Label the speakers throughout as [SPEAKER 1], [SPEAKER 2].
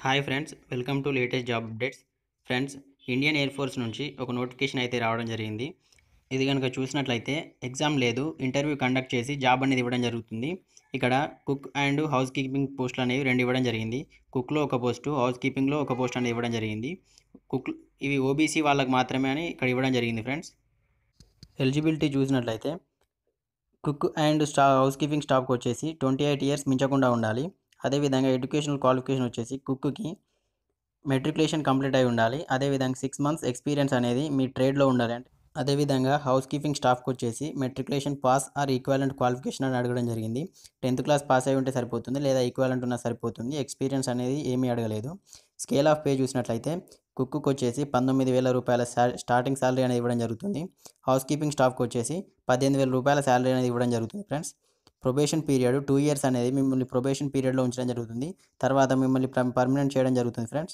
[SPEAKER 1] hi friends welcome to latest job updates friends Indian Air Force నుంచి ఒక notification అయితే రావడం జరిగింది ఇది కనుక చూసినట్లయితే ఎగ్జామ్ లేదు ఇంటర్వ్యూ కండక్ట్ చేసి జాబ్ అనేది ఇవ్వడం జరుగుతుంది ఇక్కడ కుక్ అండ్ హౌస్ కీపింగ్ పోస్టులు అనేవి రెండు ఇవ్వడం జరిగింది కుక్లో ఒక పోస్టు హౌస్ కీపింగ్లో ఒక పోస్ట్ అనేది ఇవ్వడం జరిగింది కుక్ ఇవి ఓబీసీ వాళ్ళకి మాత్రమే అని ఇక్కడ ఇవ్వడం జరిగింది ఫ్రెండ్స్ ఎలిజిబిలిటీ చూసినట్లయితే కుక్ అండ్ స్టా హౌస్ కీపింగ్ స్టాఫ్కి వచ్చేసి ట్వంటీ ఎయిట్ ఇయర్స్ మించకుండా ఉండాలి అదేవిధంగా ఎడ్యుకేషనల్ క్వాలిఫికేషన్ వచ్చేసి కుక్కి మెట్రికులేషన్ కంప్లీట్ అయి ఉండాలి అదేవిధంగా సిక్స్ మంత్స్ ఎక్స్పీరియన్స్ అనేది మీ ట్రేడ్లో ఉండాలి అంటే అదేవిధంగా హౌస్ కీపింగ్ స్టాఫ్కి వచ్చేసి matriculation pass or equivalent qualification అని అడగడం జరిగింది టెన్త్ క్లాస్ పాస్ అయి ఉంటే సరిపోతుంది లేదా ఈక్వాలెంట్ ఉన్నా సరిపోతుంది ఎక్స్పీరియన్స్ అనేది ఏమీ అడగలేదు స్కేల్ ఆఫ్ పే చూసినట్లయితే కుక్కు వచ్చేసి పంతొమ్మిది వేల రూపాయల స్టార్టింగ్ శాలరీ అనేది ఇవ్వడం జరుగుతుంది హౌస్ కీపింగ్ స్టాఫ్కి వచ్చేసి పద్దెనిమిది వేల రూపాయల శాలరీ అనేది ఇవ్వడం జరుగుతుంది friends probation period two years అనేది మిమ్మల్ని ప్రొబేషన్ పీరియడ్లో ఉంచడం జరుగుతుంది తర్వాత మిమ్మల్ని పర్మనెంట్ చేయడం జరుగుతుంది ఫ్రెండ్స్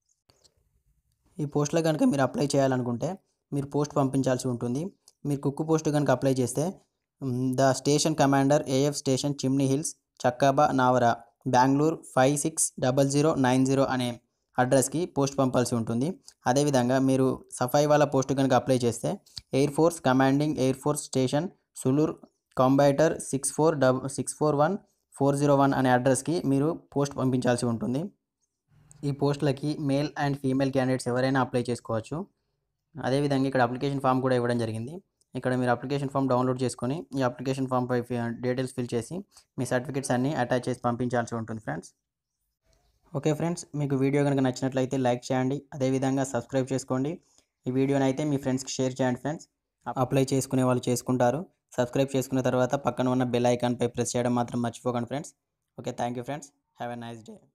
[SPEAKER 1] ఈ పోస్ట్లో కనుక మీరు అప్లై చేయాలనుకుంటే మీరు పోస్ట్ పంపించాల్సి ఉంటుంది మీరు కుక్కు పోస్ట్ కనుక అప్లై చేస్తే the station commander AF station Chimney Hills Chikkabanavara Bengaluru five six double zero nine zero అనే అడ్రస్కి పోస్ట్ పంపాల్సి ఉంటుంది అదేవిధంగా మీరు సఫాయి వాళ్ళ పోస్ట్ కనుక అప్లై చేస్తే Air Force commanding Air Force station Sulur Coimbatore six four double six four one four zero one అనే అడ్రస్కి మీరు పోస్ట్ పంపించాల్సి ఉంటుంది ఈ పోస్టులకి మేల్ అండ్ ఫీమేల్ క్యాండిడేట్స్ ఎవరైనా అప్లై చేసుకోవచ్చు అదేవిధంగా ఇక్కడ అప్లికేషన్ ఫామ్ కూడా ఇవ్వడం జరిగింది ఇక్కడ మీరు అప్లికేషన్ ఫామ్ డౌన్లోడ్ చేసుకొని ఈ అప్లికేషన్ ఫామ్పై డీటెయిల్స్ ఫిల్ చేసి మీ సర్టిఫికేట్స్ అన్నీ అటాచ్ చేసి పంపించాల్సి ఉంటుంది ఫ్రెండ్స్ ఓకే ఫ్రెండ్స్ మీకు వీడియో కనుక నచ్చినట్లయితే లైక్ చేయండి అదేవిధంగా సబ్స్క్రైబ్ చేసుకోండి ఈ వీడియోని అయితే మీ ఫ్రెండ్స్కి షేర్ చేయండి ఫ్రెండ్స్ అప్లై చేసుకునే వాళ్ళు చేసుకుంటారు సబ్స్క్రైబ్ చేసుకున్న తర్వాత పక్కన ఉన్న బెల్ ఐకాన్పై ప్రెస్ చేయడం మాత్రం మర్చిపోకండి friends okay thank you friends have a nice day